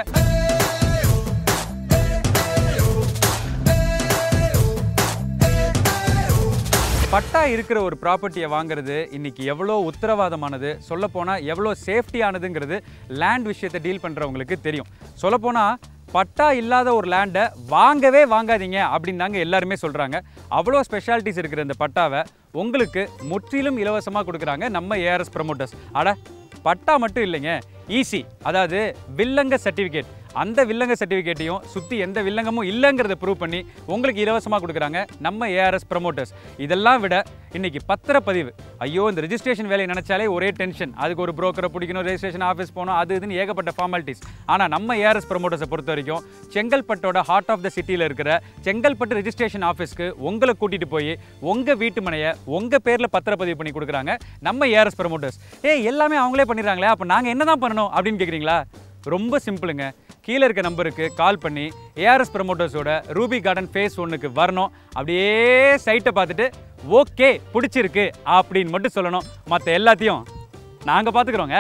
பட்டா இருக்கிற ஒரு ப்ராப்பர்ட்டியை வாங்குறது இன்னைக்கு எவ்வளோ உத்தரவாதமானது சொல்லப்போனால் எவ்வளோ சேஃப்டியானதுங்கிறது லேண்ட் விஷயத்தை டீல் பண்ணுறவங்களுக்கு தெரியும் சொல்லப்போனால் பட்டா இல்லாத ஒரு லேண்டை வாங்கவே வாங்காதீங்க அப்படின்னு தாங்க எல்லாருமே சொல்கிறாங்க அவ்வளோ ஸ்பெஷாலிட்டிஸ் இருக்கிற இந்த பட்டாவை உங்களுக்கு முற்றிலும் இலவசமாக கொடுக்குறாங்க நம்ம ஏஆர்எஸ் ப்ரமோட்டர்ஸ் அட பட்டா மட்டும் இல்லைங்க ஈசி அதாவது வில்லங்க சர்டிஃபிகேட் அந்த வில்லங்க சர்டிஃபிகேட்டையும் சுற்றி எந்த வில்லங்கமும் இல்லைங்கிறத ப்ரூவ் பண்ணி உங்களுக்கு இலவசமாக கொடுக்குறாங்க நம்ம ஏஆர்எஸ் ப்ரமோட்டர்ஸ் இதெல்லாம் விட இன்னைக்கு பத்திரப்பதிவு ஐயோ இந்த ரெஜிஸ்ட்ரேஷன் வேலையை நினைச்சாலே ஒரே டென்ஷன் அதுக்கு ஒரு புரோக்கரை பிடிக்கணும் ரெஜிஸ்ட்ரேஷன் ஆஃபீஸ் போகணும் அது இதுன்னு ஏகப்பட்ட ஃபார்மாலிட்டிஸ் ஆனால் நம்ம ஏஆர்எஸ் ப்ரமோட்டர்ஸை பொறுத்த வரைக்கும் செங்கல்பட்டோட ஹார்ட் ஆஃப் த சிட்டியில் இருக்கிற செங்கல்பட்டு ரெஜிஸ்ட்ரேஷன் ஆஃபீஸ்க்கு உங்களை கூட்டிகிட்டு போய் உங்கள் வீட்டு மனையை உங்கள் பேரில் பத்திரப்பதிவு பண்ணி கொடுக்குறாங்க நம்ம ஏஆர்எஸ் ப்ரமோட்டர்ஸ் ஏய் எல்லாமே அவங்களே பண்ணிடுறாங்களே அப்போ நாங்கள் என்ன தான் பண்ணணும் அப்படின்னு கேட்குறீங்களா ரொம்ப சிம்பிளுங்க கீழே இருக்க நம்பருக்கு கால் பண்ணி ஏஆர்எஸ் ப்ரமோட்டர்ஸோட ரூபி கார்டன் ஃபேஸ் ஒன்றுக்கு வரணும் அப்படியே சைட்டை பார்த்துட்டு ஓகே பிடிச்சிருக்கு அப்படின்னு மட்டும் சொல்லணும் மற்ற எல்லாத்தையும் நாங்கள் பார்த்துக்குறோங்க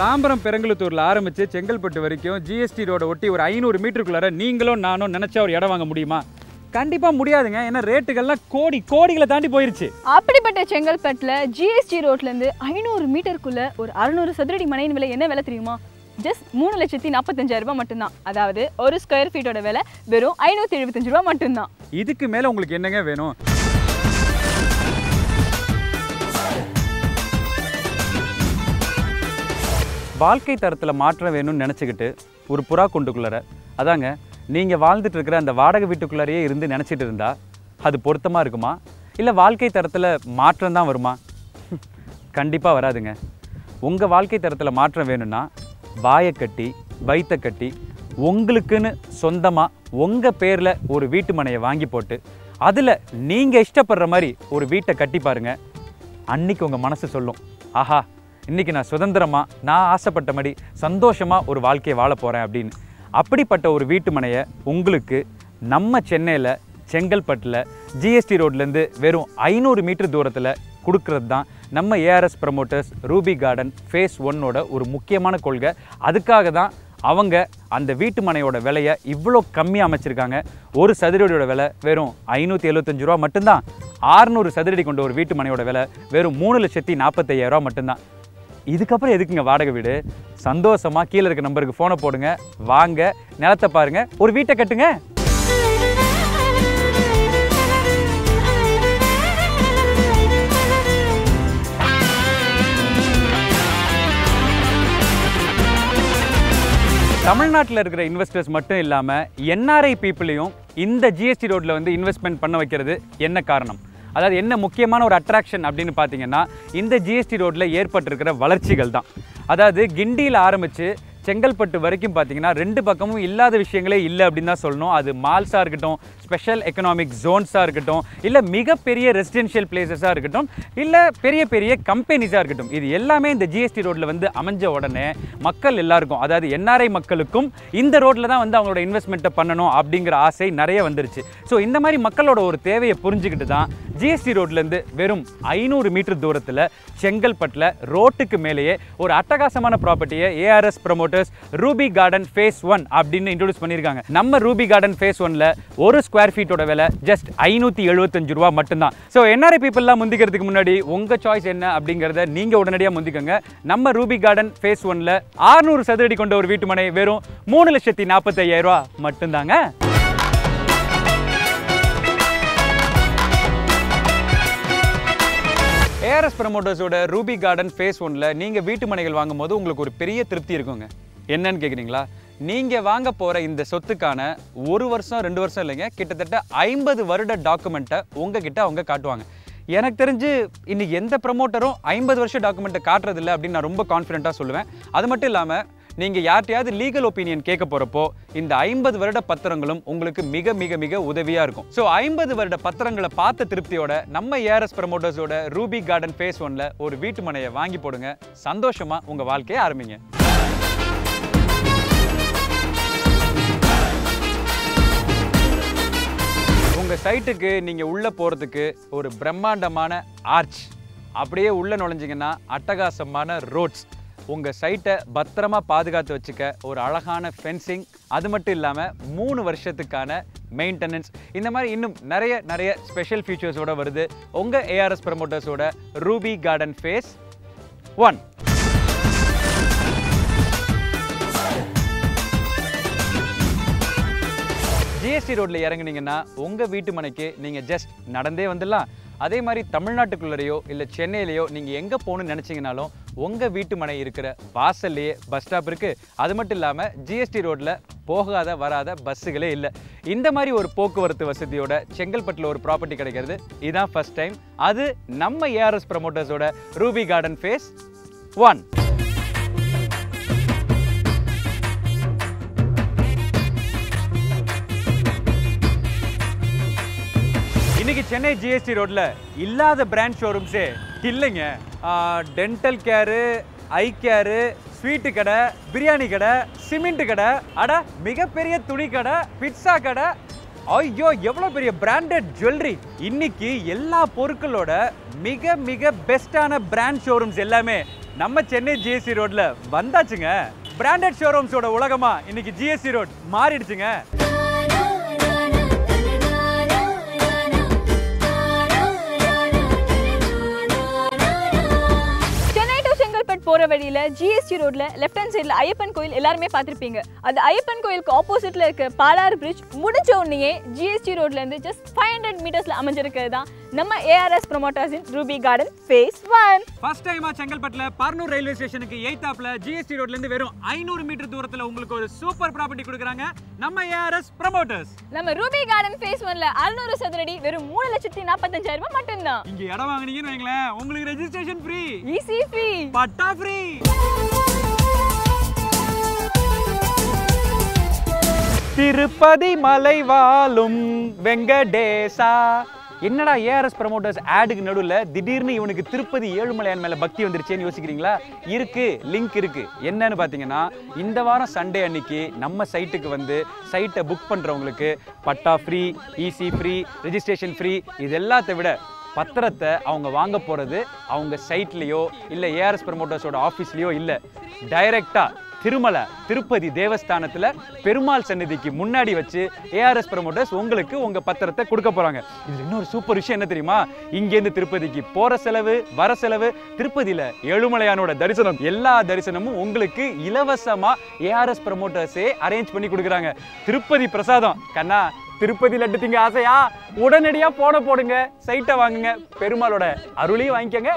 தாம்பரம் பெரங்கலத்தூரில் ஆரம்பித்து செங்கல்பட்டு வரைக்கும் ஜிஎஸ்டி ரோட ஒட்டி ஒரு ஐநூறு மீட்டருக்குள்ளார நீங்களும் நானும் நினச்சா ஒரு இடம் வாங்க முடியுமா கண்டிப்பாக முடியாதுங்க ஏன்னா ரேட்டுகள்லாம் கோடி கோடிகளை தாண்டி போயிருச்சு அப்படிப்பட்ட செங்கல்பட்டில் ஜிஎஸ்டி ரோட்லேருந்து ஐநூறு மீட்டருக்குள்ள ஒரு அறுநூறு சதுரடி மனையின் விலை என்ன விலை தெரியுமா ஜஸ்ட் மூணு லட்சத்தி நாற்பத்தஞ்சாயிரம் ரூபாய் மட்டும்தான் அதாவது ஒரு ஸ்கொயர் ஃபீட்டோட விலை வெறும் ஐநூற்றி எழுபத்தஞ்சு ரூபா மட்டும்தான் இதுக்கு மேலே உங்களுக்கு என்னங்க வேணும் வாழ்க்கை தரத்தில் மாற்றம் வேணும்னு நினச்சிக்கிட்டு ஒரு புறா கொண்டுக்குள்ளார அதாங்க நீங்கள் வாழ்ந்துட்டு இருக்கிற அந்த வாடகை வீட்டுக்குள்ளாரையே இருந்து நினச்சிட்டு இருந்தா அது பொருத்தமாக இருக்குமா இல்லை வாழ்க்கை தரத்தில் மாற்றம் தான் வருமா கண்டிப்பாக வராதுங்க உங்கள் வாழ்க்கை தரத்தில் மாற்றம் வேணும்னா வாயை கட்டி வயித்தை கட்டி உங்களுக்குன்னு சொந்தமாக உங்கள் பேரில் ஒரு வீட்டு மனையை வாங்கி போட்டு அதில் நீங்கள் இஷ்டப்படுற மாதிரி ஒரு வீட்டை கட்டி பாருங்க அன்னைக்கு உங்கள் மனசு சொல்லும் ஆஹா இன்னைக்கு நான் சுதந்திரமாக நான் ஆசைப்பட்ட மாதிரி சந்தோஷமாக ஒரு வாழ்க்கையை வாழ போகிறேன் அப்படின்னு அப்படிப்பட்ட ஒரு வீட்டு மனையை உங்களுக்கு நம்ம சென்னையில் செங்கல்பட்டில் ஜிஎஸ்டி ரோட்லேருந்து வெறும் ஐநூறு மீட்டர் தூரத்தில் கொடுக்கறது தான் நம்ம ARS promoters Ruby garden phase ஒன்னோட ஒரு முக்கியமான கொள்கை அதுக்காக தான் அவங்க அந்த வீட்டு மனையோட விலையை இவ்வளோ கம்மியாக அமைச்சிருக்காங்க ஒரு சதுரடியோட விலை வெறும் ஐநூற்றி எழுபத்தஞ்சு ரூபா மட்டும்தான் ஆறுநூறு சதுரடி கொண்ட ஒரு வீட்டு மனையோட விலை வெறும் மூணு லட்சத்தி நாற்பத்தையாயிரம் ரூபா மட்டும்தான் இதுக்கப்புறம் எதுக்குங்க வாடகை வீடு சந்தோஷமாக கீழே இருக்க நம்பருக்கு ஃபோனை போடுங்க வாங்க நிலத்தை பாருங்க ஒரு வீட்டை கட்டுங்க தமிழ்நாட்டில் இருக்கிற இன்வெஸ்டர்ஸ் மட்டும் இல்லாமல் என்ஆர்ஐ பீப்புளையும் இந்த ஜிஎஸ்டி ரோட்டில் வந்து இன்வெஸ்ட்மெண்ட் பண்ண வைக்கிறது என்ன காரணம் அதாவது என்ன முக்கியமான ஒரு அட்ராக்ஷன் அப்படின்னு பார்த்தீங்கன்னா இந்த ஜிஎஸ்டி ரோட்டில் ஏற்பட்டிருக்கிற வளர்ச்சிகள் தான் அதாவது கிண்டியில் ஆரம்பித்து செங்கல்பட்டு வரைக்கும் பார்த்தீங்கன்னா ரெண்டு பக்கமும் இல்லாத விஷயங்களே இல்லை அப்படின்னு தான் சொல்லணும் அது மால்ஸாக இருக்கட்டும் ஸ்பெஷல் எக்கனாமிக் ஜோன்ஸாக இருக்கட்டும் இல்லை மிகப்பெரிய ரெசிடென்ஷியல் பிளேசஸாக இருக்கட்டும் இல்லை பெரிய பெரிய கம்பெனிஸாக இருக்கட்டும் இது எல்லாமே இந்த ஜிஎஸ்டி ரோட்டில் வந்து அமைஞ்ச உடனே மக்கள் எல்லாருக்கும் அதாவது என்ஆர்ஐ மக்களுக்கும் இந்த ரோட்டில் தான் வந்து அவங்களோட இன்வெஸ்ட்மெண்ட்டை பண்ணணும் அப்படிங்கிற ஆசை நிறைய வந்துருச்சு ஸோ இந்த மாதிரி மக்களோட ஒரு தேவையை புரிஞ்சுக்கிட்டு தான் ஜிஎஸ்டி ரோட்லேருந்து வெறும் ஐநூறு மீட்டர் தூரத்தில் செங்கல்பட்டில் ரோட்டுக்கு மேலேயே ஒரு அட்டகாசமான ப்ராப்பர்ட்டியை ARS promoters Ruby garden phase one அப்படின்னு இன்ட்ரோடியூஸ் பண்ணியிருக்காங்க நம்ம ரூபி கார்டன் ஃபேஸ் ஒன்ல ஒரு ஸ்கொயர் ஃபீட்டோட விலை ஜஸ்ட் ஐநூற்றி எழுபத்தஞ்சு ரூபா மட்டும்தான் ஸோ என்ஆர்ஐ பீப்புளெலாம் முந்திக்கிறதுக்கு முன்னாடி உங்கள் சாய்ஸ் என்ன அப்படிங்கிறத நீங்கள் உடனடியாக முந்திக்கோங்க நம்ம ரூபி கார்டன் ஃபேஸ் ஒன்ல 600 சதுரடி கொண்ட ஒரு வீட்டு மனை வெறும் மூணு லட்சத்தி நாற்பத்தையாயிரம் ரூபா மட்டும்தாங்க ஏஆர்எஸ் ப்ரமோட்டர்ஸோட ரூபி கார்டன் ஃபேஸ் ஒன்ல நீங்கள் வீட்டு மனைகள் வாங்கும்போது உங்களுக்கு ஒரு பெரிய திருப்தி இருக்குங்க என்னன்னு கேட்குறீங்களா நீங்கள் வாங்க போகிற இந்த சொத்துக்கான ஒரு வருஷம் ரெண்டு வருஷம் இல்லைங்க கிட்டத்தட்ட ஐம்பது வருட டாக்குமெண்ட்டை உங்ககிட்ட அவங்க காட்டுவாங்க எனக்கு தெரிஞ்சு இன்னைக்கு எந்த ப்ரமோட்டரும் ஐம்பது வருஷம் டாக்குமெண்ட்டை காட்டுறதில்ல அப்படின்னு நான் ரொம்ப கான்ஃபிடென்ட்டாக சொல்லுவேன் அது மட்டும் இல்லாமல் நீங்கள் யார்கிட்டயாவது லீகல் ஒப்பீனியன் கேட்க போகிறப்போ இந்த ஐம்பது வருட பத்திரங்களும் உங்களுக்கு மிக மிக மிக உதவியாக இருக்கும் ஸோ ஐம்பது வருட பத்திரங்களை பார்த்த திருப்தியோட நம்ம ஏஆர்எஸ் ப்ரமோட்டர்ஸோட ரூபி கார்டன் ஃபேஸ் ஒன்ல ஒரு வீட்டு மனையை வாங்கி போடுங்க சந்தோஷமாக உங்கள் வாழ்க்கையை ஆரம்பிங்க உங்கள் சைட்டுக்கு நீங்கள் உள்ளே போகிறதுக்கு ஒரு பிரம்மாண்டமான ஆர்ச் அப்படியே உள்ளே நுழைஞ்சிங்கன்னா அட்டகாசமான ரோட்ஸ் உங்கள் சைட்டை பத்திரமா பாதுகாத்து வச்சுக்க ஒரு அழகான ஃபென்சிங் அது மட்டும் இல்லாமல் மூணு வருஷத்துக்கான மெயின்டெனன்ஸ் இந்த மாதிரி இன்னும் நிறைய நிறைய ஸ்பெஷல் ஃபீச்சர்ஸோட வருது உங்கள் ஏஆர்எஸ் ப்ரமோட்டர்ஸோட Ruby garden phase one GST ரோட்ல இறங்குனீங்கன்னா உங்க வீட்டு மனைக்கு நீங்க ஜஸ்ட் நடந்தே வந்துடலாம் அதே மாதிரி தமிழ்நாட்டுக்குள்ளரையோ இல்லை சென்னையிலையோ நீங்கள் எங்கே போகணும்னு நினச்சிங்கனாலும் உங்கள் வீட்டு மனை இருக்கிற வாசல்லையே பஸ் ஸ்டாப் இருக்குது அது மட்டும் இல்லாமல் ஜிஎஸ்டி ரோட்டில் போகாத வராத பஸ்ஸுகளே இல்லை இந்த மாதிரி ஒரு போக்குவரத்து வசதியோட செங்கல்பட்டில் ஒரு ப்ராப்பர்ட்டி கிடைக்கிறது இதுதான் ஃபர்ஸ்ட் டைம் அது நம்ம ஏஆர்எஸ் ப்ரமோட்டர்ஸோட ரூபி கார்டன் ஃபேஸ் ஒன் இன்னைக்கு சென்னை ஜிஎஸ்டி ரோட்ல இல்லாத பிராண்ட் ஷோரூம்ஸே இல்லைங்க டென்டல் கேரு ஐ கேரு ஸ்வீட்டு கடை பிரியாணி கடை சிமெண்ட் கடை அட மிகப்பெரிய துணி கடை பிட்சா கடை ஐயோ எவ்வளோ பெரிய பிராண்டட் ஜுவல்லரி இன்னைக்கு எல்லா பொருட்களோட மிக மிக பெஸ்டான பிராண்ட் ஷோரூம்ஸ் எல்லாமே நம்ம சென்னை ஜிஎஸ்சி ரோட்ல வந்தாச்சுங்க பிராண்டட் ஷோரூம்ஸோட உலகமா இன்னைக்கு ஜிஎஸ்சி ரோட் மாறிடுச்சுங்க சென்னை டு செங்கல்பட் போற வழியில ஜிஎஸ்டி ரோட்ல லெஃப்ட் ஹேண்ட் சைடுல ஐயப்பன் கோயில் எல்லாருமே பார்த்திருப்பீங்க அந்த ஐயப்பன் கோயிலுக்கு ஆப்போசிட்ல இருக்க பாலாறு பிரிட்ஜ் முடிஞ்ச உடனே ஜிஎஸ்டி ரோட்ல இருந்து ஜஸ்ட் ஃபைவ் ஹண்ட்ரட் மீட்டர்ஸ்ல அமைஞ்சிருக்கிறது தான் நம்ம ஏஆர்எஸ் ப்ரொமோட்டர்ஸின் Ruby garden phase one first டைமா செங்கல்பட்டுல பர்னூர் ரயில்வே ஸ்டேஷனுக்கு எய்தாப்ல ஜிஎஸ்டி ரோட்ல இருந்து வெறும் ஐநூறு மீட்டர் தூரத்துல உங்களுக்கு ஒரு சூப்பர் ப்ராப்பர்ட்டி கொடுக்குறாங்க நம்ம ஏஆர்எஸ் ப்ரமோட்டர்ஸ் நம்ம ரூபி கார்டன் ஃபேஸ் ஒன்ல அறுநூறு சதுரடி வெறும் மூணு லட்சத்தி நாற்பத்தஞ்சாயிரம் ரூபாய் மட்டும்தான் இங்க இடம் வாங்குனீங்கன்னு வைங்களேன் உங்களுக்கு registration free easy free patta free Tirupati மலை வாழும் வெங்கடேசா என்னடா ஏஆர்எஸ் ப்ரமோட்டர்ஸ் ஆடுக்கு நடுவில் திடீர்னு இவனுக்கு திருப்பதி ஏழுமலையான் மேலே பக்தி வந்துருச்சேன்னு யோசிக்கிறீங்களா இருக்கு லிங்க் இருக்கு என்னன்னு பார்த்தீங்கன்னா இந்த வாரம் சண்டே அன்னைக்கு நம்ம சைட்டுக்கு வந்து சைட்டை புக் பண்ணுறவங்களுக்கு patta free easy free registration free இது எல்லாத்தை விட பத்திரத்தை அவங்க வாங்க போகிறது அவங்க சைட்லேயோ இல்லை ஏஆர்எஸ் ப்ரமோட்டர்ஸோட ஆஃபீஸ்லேயோ இல்லை டைரெக்டாக திருமலை திருப்பதி தேவஸ்தானத்தில் பெருமாள் சன்னதிக்கு முன்னாடி வச்சு ஏஆர்எஸ் ப்ரமோட்டர்ஸ் உங்களுக்கு உங்கள் பத்திரத்தை கொடுக்க போகிறாங்க இதில் இன்னொரு சூப்பர் விஷயம் என்ன தெரியுமா இங்கேருந்து திருப்பதிக்கு போகிற செலவு வர செலவு திருப்பதியில் ஏழுமலையானோட தரிசனம் எல்லா தரிசனமும் உங்களுக்கு இலவசமாக ஏஆர்எஸ் ப்ரமோட்டர்ஸே அரேஞ்ச் பண்ணி கொடுக்குறாங்க திருப்பதி பிரசாதம் கண்ணா திருப்பதி லட்டு திங்க ஆசையா உடனடியா போன போடுங்க சைட்டை வாங்குங்க பெருமாளோட அருளையும் வாங்கிக்கங்க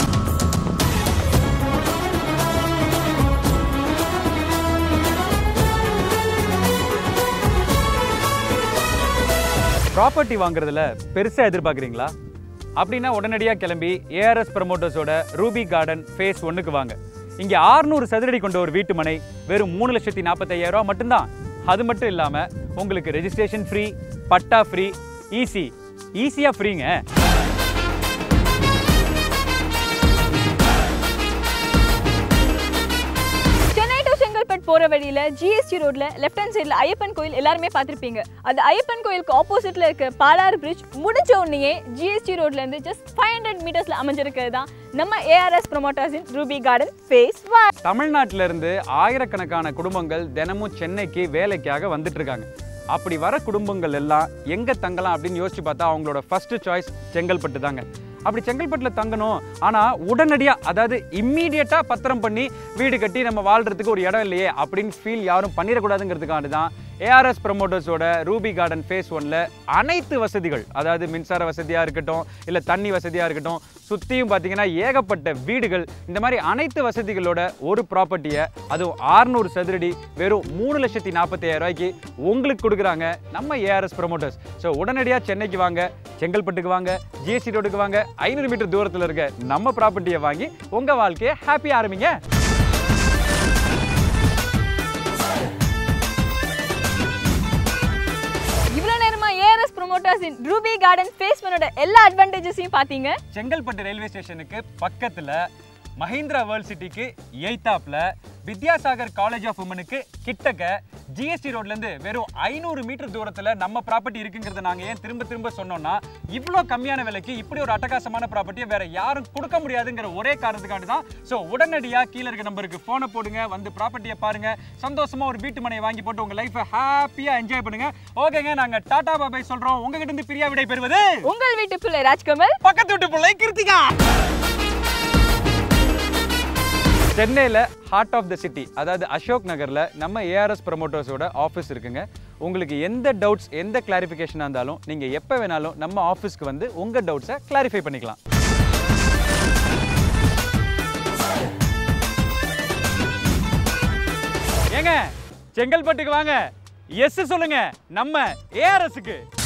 ப்ராப்பர்ட்டி வாங்குறதுல பெருசா எதிர்பார்க்குறீங்களா அப்படின்னா உடனடியாக கிளம்பி ஏஆர்எஸ் ப்ரமோட்டர்ஸோட ரூபி கார்டன் ஃபேஸ் ஒன்றுக்கு வாங்க இங்கே 600 சதுரடி கொண்ட ஒரு வீட்டு மனை வெறும் மூணு லட்சத்தி நாற்பத்தையாயிரம் ரூபா மட்டும்தான் அது மட்டும் இல்லாமல் உங்களுக்கு registration free patta free easy ஈஸியாக ஃப்ரீங்க சென்னை டு செங்கல்பட் போற வழியில ஜிஎஸ்டி ரோட்ல லெஃப்ட் ஹேண்ட் சைடுல ஐயப்பன் கோயில் எல்லாருமே பார்த்திருப்பீங்க அந்த ஐயப்பன் கோயிலுக்கு ஆப்போசிட்ல இருக்க பாலாறு பிரிட்ஜ் முடிஞ்ச உடனே ஜிஎஸ்டி ரோட்ல இருந்து ஜஸ்ட் ஃபைவ் ஹண்ட்ரட் மீட்டர்ஸ்ல அமைஞ்சிருக்கிறது தான் நம்ம ஏஆர்எஸ் ப்ரொமோட்டர்ஸின் ரூபி கார்டன் ஃபேஸ் ஒன் தமிழ்நாட்டில இருந்து ஆயிரக்கணக்கான குடும்பங்கள் தினமும் சென்னைக்கு வேலைக்காக வந்துட்டு இருக்காங்க அப்படி வர குடும்பங்கள் எல்லாம் எங்க தங்கலாம் அப்படின்னு யோசிச்சு பார்த்தா அவங்களோட ஃபர்ஸ்ட் சாய்ஸ் செங்கல்பட்டு தாங்க அப்படி செங்கல்பட்டில் தங்கணும் ஆனால் உடனடியாக அதாவது இம்மீடியட்டாக பத்திரம் பண்ணி வீடு கட்டி நம்ம வாழ்கிறதுக்கு ஒரு இடம் இல்லையே அப்படின்னு ஃபீல் யாரும் பண்ணிடக்கூடாதுங்கிறதுக்காண்டி தான் ஏஆர்எஸ் ப்ரமோட்டர்ஸோட ரூபி கார்டன் ஃபேஸ் ஒன்ல அனைத்து வசதிகள் அதாவது மின்சார வசதியாக இருக்கட்டும் இல்லை தண்ணி வசதியாக இருக்கட்டும் சுற்றியும் பார்த்தீங்கன்னா ஏகப்பட்ட வீடுகள் இந்த மாதிரி அனைத்து வசதிகளோட ஒரு ப்ராப்பர்ட்டியை அதுவும் 600 சதுரடி வெறும் மூணு லட்சத்தி நாற்பத்தையாயிரம் ரூபாய்க்கு உங்களுக்கு கொடுக்குறாங்க நம்ம ஏஆர்எஸ் ப்ரமோட்டர்ஸ் ஸோ உடனடியாக சென்னைக்கு வாங்க செங்கல்பட்டுக்கு வாங்க ஜிஎஸ்டி ரோடுக்கு வாங்க ஐநூறு மீட்டர் தூரத்தில் இருக்க நம்ம ப்ராப்பர்ட்டியை வாங்கி உங்கள் வாழ்க்கையை ஹாப்பியாக ஆரம்பிங்க இவ்வளவு நேரமா ஏஆர்எஸ் ப்ரொமோட்டர்ஸின் ரூபி கார்டன் ஃபேஸ் ஒன்னோட எல்லா அட்வான்டேஜஸையும் பார்த்தீங்க செங்கல்பட்டு ரயில்வே ஸ்டேஷனுக்கு பக்கத்தில் மஹிந்திரா வேர்ல்ட் சிட்டிக்கு எய்தாப்ல வித்யாசாகர் காலேஜ் ஆஃப் உமனுக்கு கிட்டக்க ஜிஎஸ்டி ரோட்லேருந்து வெறும் ஐநூறு மீட்டர் தூரத்தில் நம்ம ப்ராப்பர்ட்டி இருக்குங்கிறத நாங்கள் ஏன் திரும்ப திரும்ப சொன்னோம்னா இவ்வளோ கம்மியான விலைக்கு இப்படி ஒரு அட்டகாசமான ப்ராப்பர்ட்டியை வேற யாரும் கொடுக்க முடியாதுங்கிற ஒரே காரணத்துக்காண்டி தான் ஸோ உடனடியாக கீழே இருக்க நம்பருக்கு ஃபோனை போடுங்க வந்து ப்ராப்பர்ட்டியை பாருங்க சந்தோஷமா ஒரு வீட்டு மனையை வாங்கி போட்டு உங்க லைஃப்பை ஹாப்பியாக என்ஜாய் பண்ணுங்க ஓகேங்க நாங்கள் டாடா பாபாய் சொல்கிறோம் உங்ககிட்ட இருந்து பிரியா விடை பெறுவது உங்கள் வீட்டு பிள்ளை ராஜ்கமல் பக்கத்து வீட்டு பிள்ளை கிருத்திகா சென்னையில் ஹார்ட் ஆஃப் த சிட்டி அதாவது அசோக் நகரில் நம்ம ஏஆர்எஸ் ப்ரமோட்டர்ஸோட ஆஃபீஸ் இருக்குங்க உங்களுக்கு எந்த டவுட்ஸ் எந்த கிளாரிஃபிகேஷனாக இருந்தாலும் நீங்கள் எப்போ வேணாலும் நம்ம ஆஃபீஸ்க்கு வந்து உங்கள் டவுட்ஸை கிளாரிஃபை பண்ணிக்கலாம் ஏங்க செங்கல்பட்டுக்கு வாங்க எஸ் சொல்லுங்க நம்ம ஏஆர்எஸ்க்கு